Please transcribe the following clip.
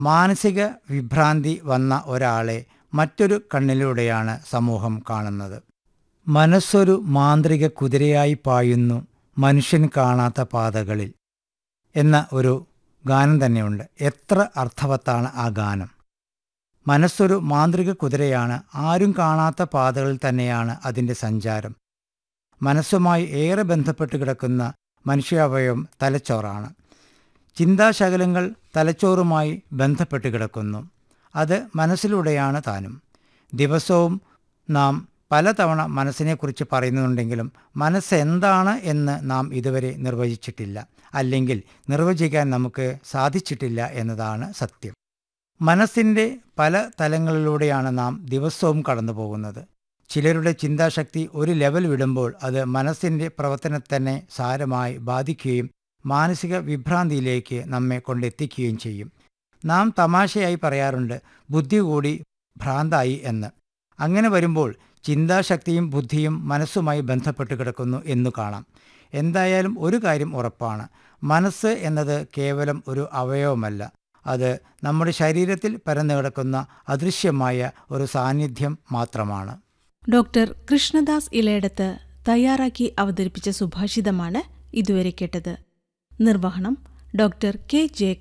മാനസിക വിഭ്രാന്തി വന്ന ഒരാളെ മറ്റൊരു കണ്ണിലൂടെയാണ് സമൂഹം കാണുന്നത് മനസ്സൊരു മാന്ത്രിക കുതിരയായി പായുന്നു മനുഷ്യൻ കാണാത്ത പാതകളിൽ എന്ന ഒരു ഗാനം തന്നെയുണ്ട് എത്ര അർത്ഥവത്താണ് ആ ഗാനം മനസ്സൊരു മാന്ത്രിക കുതിരയാണ് ആരും കാണാത്ത പാതകളിൽ തന്നെയാണ് അതിൻ്റെ സഞ്ചാരം മനസ്സുമായി ഏറെ ബന്ധപ്പെട്ട് കിടക്കുന്ന മനുഷ്യാവയവം തലച്ചോറാണ് ചിന്താശകലങ്ങൾ തലച്ചോറുമായി ബന്ധപ്പെട്ട് കിടക്കുന്നു അത് മനസ്സിലൂടെയാണ് താനും ദിവസവും നാം പലതവണ മനസ്സിനെക്കുറിച്ച് പറയുന്നുണ്ടെങ്കിലും മനസ്സ് എന്താണ് എന്ന് നാം ഇതുവരെ നിർവചിച്ചിട്ടില്ല അല്ലെങ്കിൽ നിർവചിക്കാൻ നമുക്ക് സാധിച്ചിട്ടില്ല എന്നതാണ് സത്യം മനസ്സിൻ്റെ പല തലങ്ങളിലൂടെയാണ് നാം ദിവസവും കടന്നു പോകുന്നത് ചിലരുടെ ചിന്താശക്തി ഒരു ലെവൽ വിടുമ്പോൾ അത് മനസ്സിൻ്റെ പ്രവർത്തനത്തിനെ സാരമായി ബാധിക്കുകയും മാനസിക വിഭ്രാന്തിയിലേക്ക് നമ്മെ കൊണ്ടെത്തിക്കുകയും ചെയ്യും നാം തമാശയായി പറയാറുണ്ട് ബുദ്ധി കൂടി ഭ്രാന്തായി എന്ന് അങ്ങനെ വരുമ്പോൾ ചിന്താശക്തിയും ബുദ്ധിയും മനസ്സുമായി ബന്ധപ്പെട്ട് കിടക്കുന്നു എന്നു കാണാം എന്തായാലും ഒരു കാര്യം ഉറപ്പാണ് മനസ്സ് എന്നത് കേവലം ഒരു അവയവമല്ല അത് നമ്മുടെ ശരീരത്തിൽ പരന്നു കിടക്കുന്ന അദൃശ്യമായ ഒരു സാന്നിധ്യം മാത്രമാണ് ഡോക്ടർ കൃഷ്ണദാസ് ഇലയിടത്ത് തയ്യാറാക്കി അവതരിപ്പിച്ച സുഭാഷിതമാണ് ഇതുവരെ കേട്ടത് നിർവഹണം ഡോക്ടർ കെ ജെ